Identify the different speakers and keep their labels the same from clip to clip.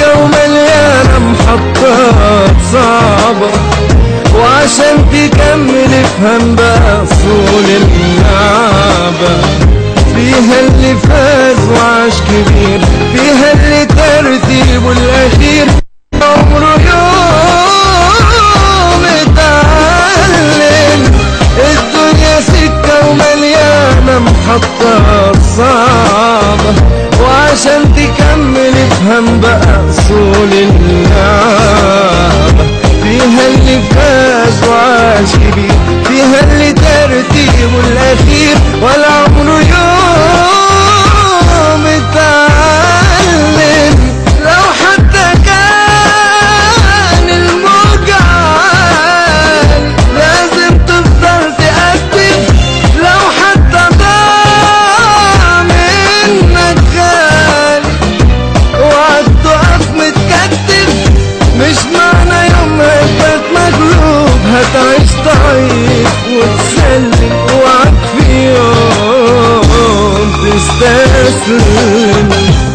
Speaker 1: سكة ومليانة محطات صعبة وعشان تكمل افهم بقى اصول اللعبة فيها اللي فاز وعاش كبير فيها اللي ترتيبه الاخير عمره يوم اتعلم الدنيا سكة ومليانة محطات صعبة وعشان تكمل افهم بقى اصول اللعبة فيها اللي فاز وعاش كبير فيها اللي ترتيبه الاخير ولا عمره يوم اتعلم لو حتى كان الموجعان لازم تفضل تقدم لو حتى ضاع منك غالي اوعى تقف متكتف مش معنى يوم ما تبقى مغلوب هتعيش ضعيف وتسلم اوعك في يوم تستسلم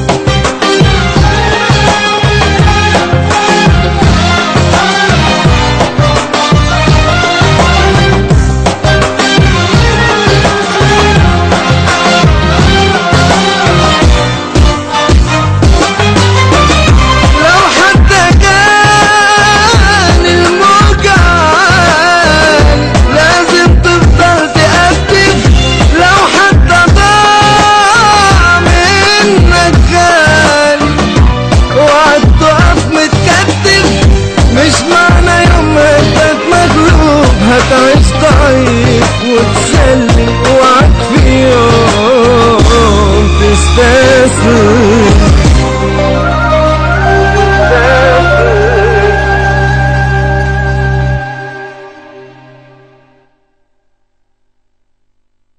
Speaker 1: لو حتى كان الموجعان لازم تفضل تقدم لو حتى ضاع منك غالي اوعى تقف متكتف مش معنى يوم ما انت مغلوب هتعيش ضعيف وتسلم اوعك في يوم تستسلم